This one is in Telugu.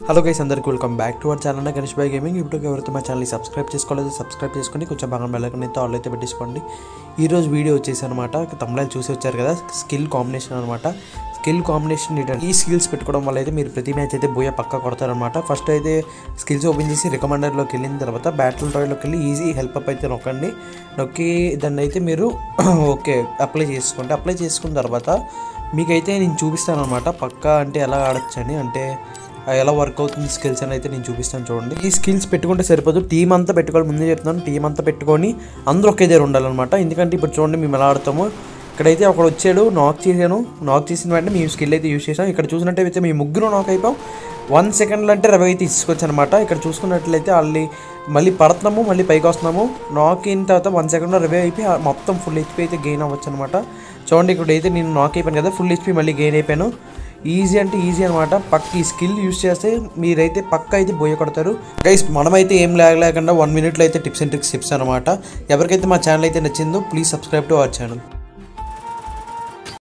హలో గైస్ అందరికీ welcome back to our channel Ganesh boy gaming ఇప్పుడు ఎవరైతే మా ఛానల్ని సబ్స్క్రైబ్ చేసుకోలేదు సబ్స్క్రైబ్ చేసుకొని కొంచెం బాగా బెల్లకన్ అయితే ఆల్ అయితే పెట్టేసుకోండి ఈరోజు వీడియో వచ్చేసి అనమాట తమిళ చూసి వచ్చారు కదా స్కిల్ కాంబినేషన్ అనమాట స్కిల్ కాంబినేషన్ ఏంటంటే ఈ స్కిల్స్ పెట్టుకోవడం వల్ల అయితే మీరు ప్రతి మ్యాచ్ అయితే బోయ పక్క కొడతారనమాట ఫస్ట్ అయితే స్కిల్స్ ఓపెన్ చేసి రికమెండర్లోకి వెళ్ళిన తర్వాత బ్యాటిల్ రాయల్లోకి వెళ్ళి ఈజీ హెల్ప్ అప్ అయితే నొక్కండి నొక్కి దాన్ని అయితే మీరు ఓకే అప్లై చేసుకోండి అప్లై చేసుకున్న తర్వాత మీకైతే నేను చూపిస్తాను అనమాట పక్కా అంటే ఎలా ఆడొచ్చని అంటే ఆ ఎలా వర్క్ అవుతుంది స్కిల్స్ అని అయితే నేను చూపిస్తాను చూడండి ఈ స్కిల్స్ పెట్టుకుంటే సరిపోదు టీం అంతా పెట్టుకోవాలి ముందే చెప్తున్నాను టీం అంతా పెట్టుకొని అందరూ ఒకే దగ్గర ఉండాలన్నమాట ఎందుకంటే ఇప్పుడు చూడండి మేము ఎలా ఆడతామో ఇక్కడైతే ఒకడు వచ్చాడు నాక్ చేశాను నాక్ చేసిన వెంటనే మేము స్కిల్ అయితే యూస్ చేసాం ఇక్కడ చూసినట్టయితే మేము ముగ్గురు నాక్ అయిపోయాం వన్ సెకండ్లో అంటే రవి అయితే ఇసుకోవచ్చు అనమాట ఇక్కడ చూసుకున్నట్లయితే వాళ్ళని మళ్ళీ పడుతున్నాము మళ్ళీ పైకి వస్తున్నాము నాక్ అయిన తర్వాత వన్ సెకండ్లో రవి అయిపోయి ఆ మొత్తం ఫుల్ హెచ్పి అయితే గెయిన్ అవ్వచ్చు అనమాట చూడండి ఇక్కడ అయితే నేను నాక్ అయిపోయాను కదా ఫుల్ హెచ్పి మళ్ళీ గెయిన్ అయిపోయాను ఈజీ అంటే ఈజీ అనమాట పక్క ఈ స్కిల్ యూస్ చేస్తే మీరైతే పక్క అయితే బోయ కొడతారు గైస్ మనమైతే ఏం లేక లేకుండా వన్ మినిట్లో అయితే టిప్స్ అండ్ ట్రిక్స్ చెప్తాను అనమాట ఎవరికైతే మా ఛానల్ అయితే నచ్చిందో please subscribe to our channel